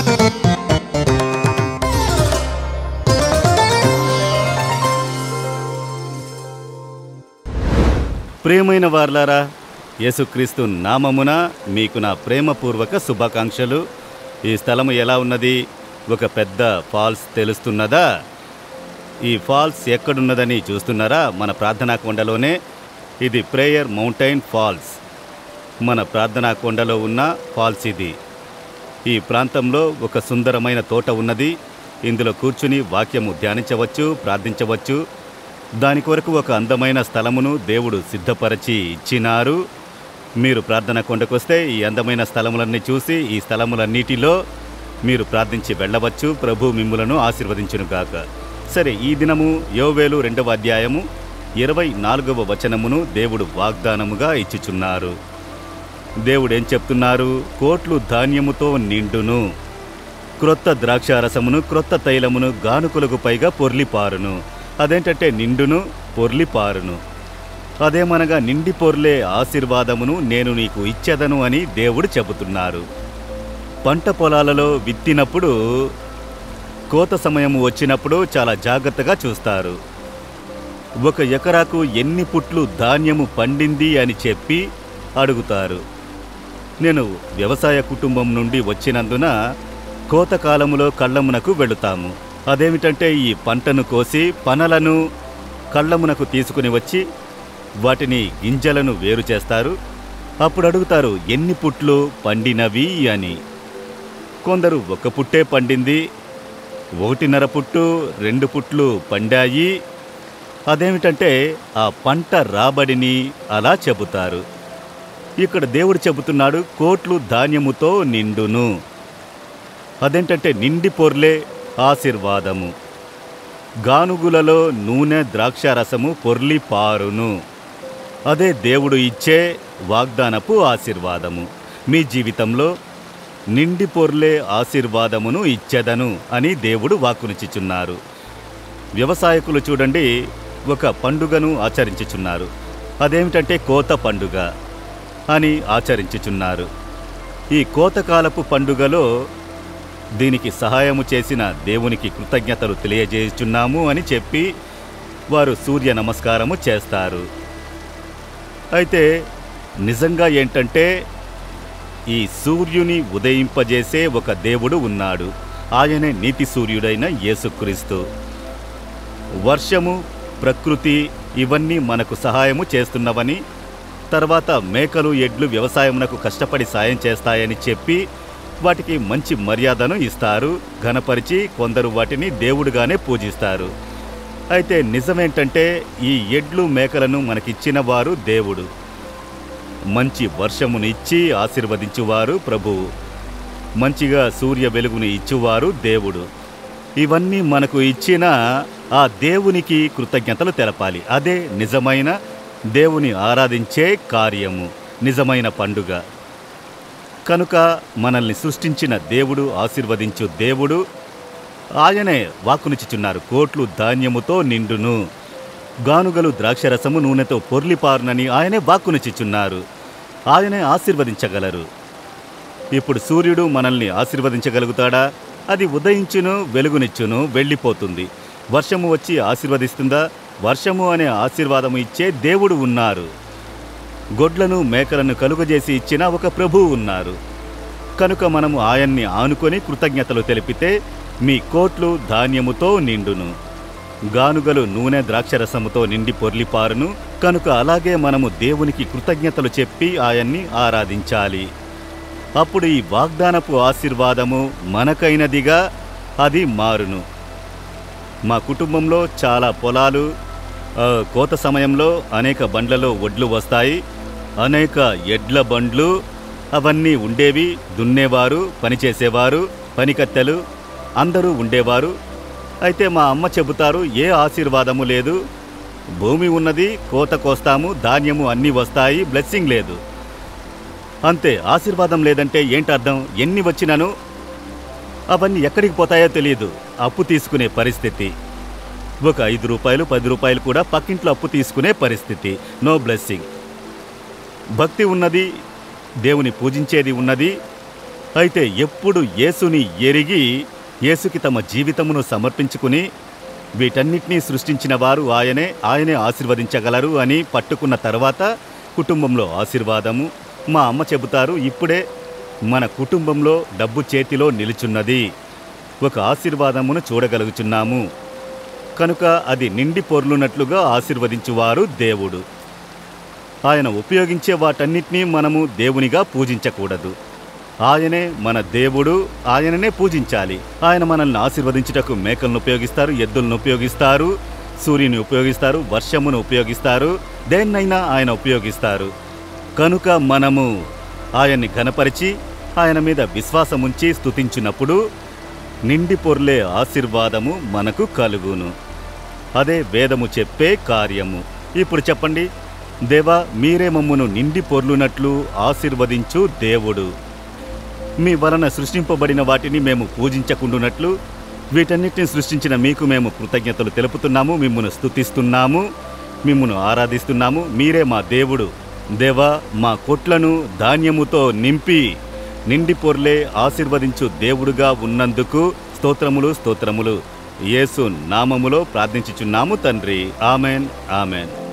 ప్రియమైన వార్లారా యేసుక్రీస్తు నామమున మీకు నా ప్రేమపూర్వక శుభాకాంక్షలు ఈ స్థలము ఎలా ఉన్నది ఒక పెద్ద ఫాల్స్ తెలుస్తున్నదా ఈ ఫాల్స్ ఎక్కడున్నదని చూస్తున్నారా మన ప్రార్థనా కొండలోనే ఇది ప్రేయర్ మౌంటైన్ ఫాల్స్ మన ప్రార్థనా కొండలో ఉన్న ఫాల్స్ ఇది ఈ ప్రాంతంలో ఒక సుందరమైన తోట ఉన్నది ఇందులో కూర్చుని వాక్యము ధ్యానించవచ్చు ప్రార్థించవచ్చు దాని కొరకు ఒక అందమైన స్థలమును దేవుడు సిద్ధపరచి ఇచ్చినారు మీరు ప్రార్థన కొండకొస్తే ఈ అందమైన స్థలములన్నీ చూసి ఈ స్థలములన్నిటిలో మీరు ప్రార్థించి వెళ్ళవచ్చు ప్రభు మిమ్ములను ఆశీర్వదించునుగాక సరే ఈ దినము యోవేలు రెండవ అధ్యాయము ఇరవై నాలుగవ వచనమును దేవుడు వాగ్దానముగా ఇచ్చుచున్నారు దేవుడేం చెప్తున్నారు కోట్లు ధాన్యముతో నిండును క్రొత్త ద్రాక్షారసమును క్రొత్త తైలమును గానుకులకు పైగా పొర్లిపారును అదేంటంటే నిండును పొర్లిపారును అదేమనగా నిండి పొర్లే ఆశీర్వాదమును నేను నీకు ఇచ్చేదను అని దేవుడు చెబుతున్నారు పంట పొలాలలో విత్తినప్పుడు కోత సమయం వచ్చినప్పుడు చాలా జాగ్రత్తగా చూస్తారు ఒక ఎకరాకు ఎన్ని పుట్లు ధాన్యము పండింది అని చెప్పి అడుగుతారు నేను వ్యవసాయ కుటుంబం నుండి వచ్చినందున కోత కాలములో కళ్ళమునకు వెళుతాము అదేమిటంటే ఈ పంటను కోసి పనలను కళ్ళమునకు తీసుకుని వచ్చి వాటిని గింజలను వేరు చేస్తారు అప్పుడు అడుగుతారు ఎన్ని పుట్లు పండినవి అని కొందరు ఒక పుట్టే పండింది ఒకటిన్నర పుట్టు రెండు పుట్లు పండాయి అదేమిటంటే ఆ పంట రాబడిని అలా చెబుతారు ఇక్కడ దేవుడు చెబుతున్నాడు కోట్లు ధాన్యముతో నిండును అదేంటంటే నిండి పొర్లే ఆశీర్వాదము గానుగులలో నూనె ద్రాక్షారసము పొర్లి పారును అదే దేవుడు ఇచ్చే వాగ్దానపు ఆశీర్వాదము మీ జీవితంలో నిండి పొర్లే ఆశీర్వాదమును ఇచ్చెదను అని దేవుడు వాక్కునిచ్చుచున్నారు వ్యవసాయకులు చూడండి ఒక పండుగను ఆచరించుచున్నారు అదేమిటంటే కోత పండుగ అని ఆచరించుచున్నారు ఈ కోతకాలపు పండుగలో దీనికి సహాయము చేసిన దేవునికి కృతజ్ఞతలు తెలియజేయుచున్నాము అని చెప్పి వారు సూర్య నమస్కారము చేస్తారు అయితే నిజంగా ఏంటంటే ఈ సూర్యుని ఉదయింపజేసే ఒక దేవుడు ఉన్నాడు ఆయనే నీతి సూర్యుడైన యేసుక్రీస్తు వర్షము ప్రకృతి ఇవన్నీ మనకు సహాయము చేస్తున్నవని తర్వాత మేకలు ఎడ్లు వ్యవసాయమునకు కష్టపడి సాయం చేస్తాయని చెప్పి వాటికి మంచి మర్యాదను ఇస్తారు ఘనపరిచి కొందరు వాటిని దేవుడుగానే పూజిస్తారు అయితే నిజమేంటంటే ఈ ఎడ్లు మేకలను మనకిచ్చిన వారు దేవుడు మంచి వర్షమును ఇచ్చి ఆశీర్వదించువారు ప్రభువు మంచిగా సూర్య వెలుగుని ఇచ్చువారు దేవుడు ఇవన్నీ మనకు ఇచ్చిన ఆ దేవునికి కృతజ్ఞతలు తెలపాలి అదే నిజమైన దేవుని ఆరాధించే కార్యము నిజమైన పండుగ కనుక మనల్ని సృష్టించిన దేవుడు ఆశీర్వదించు దేవుడు ఆయనే వాక్కునిచ్చుచున్నారు కోట్లు ధాన్యముతో నిండును గానుగలు ద్రాక్షరసము నూనెతో పొర్లిపారునని ఆయనే వాక్కునిచ్చుచున్నారు ఆయనే ఆశీర్వదించగలరు ఇప్పుడు సూర్యుడు మనల్ని ఆశీర్వదించగలుగుతాడా అది ఉదయించును వెలుగునిచ్చును వెళ్ళిపోతుంది వర్షము వచ్చి ఆశీర్వదిస్తుందా వర్షము అనే ఆశీర్వాదము ఇచ్చే దేవుడు ఉన్నారు గొడ్లను మేకలను కలుగజేసి ఇచ్చిన ఒక ప్రభువు ఉన్నారు కనుక మనము ఆయన్ని ఆనుకొని కృతజ్ఞతలు తెలిపితే మీ కోట్లు ధాన్యముతో నిండును గానుగలు నూనె ద్రాక్షరసముతో నిండి పొర్లిపారును కనుక అలాగే మనము దేవునికి కృతజ్ఞతలు చెప్పి ఆయన్ని ఆరాధించాలి అప్పుడు ఈ వాగ్దానపు ఆశీర్వాదము మనకైనదిగా అది మారును మా కుటుంబంలో చాలా పొలాలు ఆ, కోత సమయంలో అనేక బండ్లలో ఒడ్లు వస్తాయి అనేక ఎడ్ల బండ్లు అవన్నీ ఉండేవి దున్నేవారు పనిచేసేవారు పనికత్తెలు అందరూ ఉండేవారు అయితే మా అమ్మ చెబుతారు ఏ ఆశీర్వాదము లేదు భూమి ఉన్నది కోత కోస్తాము ధాన్యము అన్నీ వస్తాయి బ్లెస్సింగ్ లేదు అంతే ఆశీర్వాదం లేదంటే ఏంటి అర్థం ఎన్ని వచ్చినాను అవన్నీ ఎక్కడికి పోతాయో తెలియదు అప్పు తీసుకునే పరిస్థితి ఒక ఐదు రూపాయలు పది రూపాయలు కూడా పక్కింట్లో అప్పు తీసుకునే పరిస్థితి నో బ్లెస్సింగ్ భక్తి ఉన్నది దేవుని పూజించేది ఉన్నది అయితే ఎప్పుడు యేసుని ఎరిగి యేసుకి తమ జీవితమును సమర్పించుకుని వీటన్నిటినీ సృష్టించిన వారు ఆయనే ఆయనే ఆశీర్వదించగలరు అని పట్టుకున్న తర్వాత కుటుంబంలో ఆశీర్వాదము మా అమ్మ చెబుతారు ఇప్పుడే మన కుటుంబంలో డబ్బు చేతిలో నిలుచున్నది ఒక ఆశీర్వాదమును చూడగలుగుచున్నాము కనుక అది నిండి పొర్లునట్లుగా ఆశీర్వదించువారు దేవుడు ఆయన ఉపయోగించే వాటన్నిటినీ మనము దేవునిగా పూజించకూడదు ఆయనే మన దేవుడు ఆయననే పూజించాలి ఆయన మనల్ని ఆశీర్వదించుటకు మేకలను ఉపయోగిస్తారు ఎద్దులను ఉపయోగిస్తారు సూర్యుని ఉపయోగిస్తారు వర్షమును ఉపయోగిస్తారు దేన్నైనా ఆయన ఉపయోగిస్తారు కనుక మనము ఆయన్ని ఘనపరిచి ఆయన మీద విశ్వాసముంచి స్తుతించినప్పుడు నిండి పొర్లే ఆశీర్వాదము మనకు కలుగును అదే వేదము చెప్పే కార్యము ఇప్పుడు చెప్పండి దేవా మీరే మమ్మును నిండి పొర్లునట్లు ఆశీర్వదించు దేవుడు మీ వలన సృష్టింపబడిన వాటిని మేము పూజించకుండునట్లు వీటన్నిటిని సృష్టించిన మీకు మేము కృతజ్ఞతలు తెలుపుతున్నాము మిమ్మును స్తుతిస్తున్నాము మిమ్మును ఆరాధిస్తున్నాము మీరే మా దేవుడు దేవా మా కొట్లను ధాన్యముతో నింపి నిండి పొర్లే ఆశీర్వదించు దేవుడుగా ఉన్నందుకు స్తోత్రములు స్తోత్రములు యేసు నామములో ప్రార్థించుచున్నాము తండ్రి ఆమెన్ ఆమెన్